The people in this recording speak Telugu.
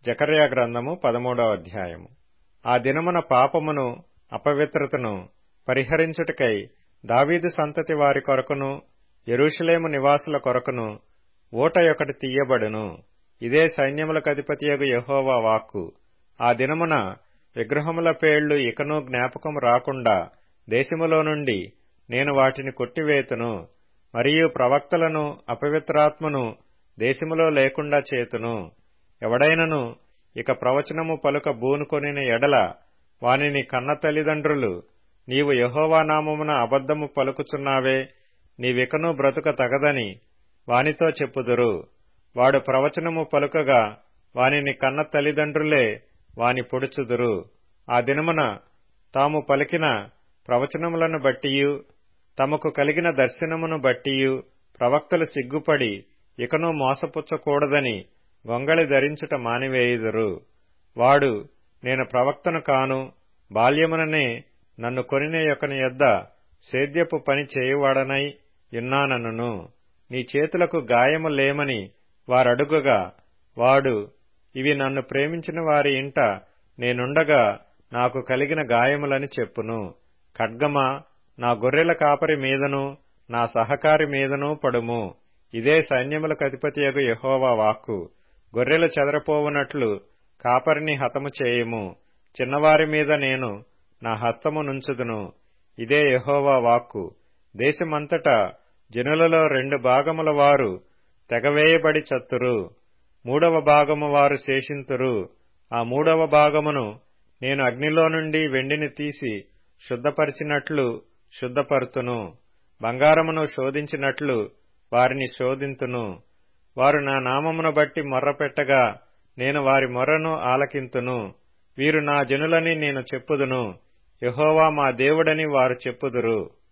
జకర్యా గ్రంథము పదమూడవ అధ్యాయము ఆ దినమున పాపమును అపవిత్రతను పరిహరించుటకై దావీదు సంతతి వారి కొరకును యెరూషలేము నివాసుల కొరకును ఊట ఒకటి తీయబడును ఇదే సైన్యములకు అధిపతియగు యెహోవా వాక్కు ఆ దినమున విగ్రహముల పేళ్లు ఇకను జ్ఞాపకం రాకుండా దేశములో నుండి నేను వాటిని కొట్టివేతును మరియు ప్రవక్తలను అపవిత్రాత్మను దేశములో లేకుండా చేతును ఎవడైనను ఇక ప్రవచనము పలుక బూనుకొనిన ఎడల వానిని కన్న తల్లిదండ్రులు నీవు యహోవా నామమున అబద్ధము పలుకుచున్నావే నీవికను బ్రతుక తగదని వానితో చెప్పుదురు వాడు ప్రవచనము పలుకగా వానిని కన్న తల్లిదండ్రులే వాని పొడుచుదురు ఆ దినమున తాము పలికిన ప్రవచనములను బట్టియు తమకు కలిగిన దర్శనమును బట్టియు ప్రవక్తలు సిగ్గుపడి ఇకను మోసపుచ్చకూడదని గొంగళి ధరించుట మానివేయుదురు వాడు నేను ప్రవక్తను కాను బాల్యముననే నన్ను కొనిన యొక్కని యొద్ద సేద్యపు పని చేయువాడనై యున్నానను నీ చేతులకు గాయము లేమని వారడుగగా వాడు ఇవి నన్ను ప్రేమించిన వారి ఇంట నేనుండగా నాకు కలిగిన గాయములని చెప్పును ఖడ్గమా నా గొర్రెల కాపరి మీదను నా సహకారి మీదను పడుము ఇదే సైన్యములకు అధిపతియగు యహోవా వాక్కు గొర్రెలు చెదరపోవునట్లు కాపరిని హతము చేయుము చిన్నవారి మీద నేను నా హస్తము నుంచుదును ఇదే యహోవా వాక్కు దేశమంతటా జనులలో రెండు భాగముల వారు తెగవేయబడి చత్తురు మూడవ భాగము వారు శేషింతురు ఆ మూడవ భాగమును నేను అగ్నిలో నుండి వెండిని తీసి శుద్ధపరిచినట్లు శుద్ధపరుతును బంగారమును శోధించినట్లు వారిని శోధింతును వారు నా నామమును బట్టి మొర్రపెట్టగా నేను వారి మొర్రను ఆలకింతును వీరు నా జనులని నేను చెప్పుదును యహోవా మా దేవుడని వారు చెప్పుదురు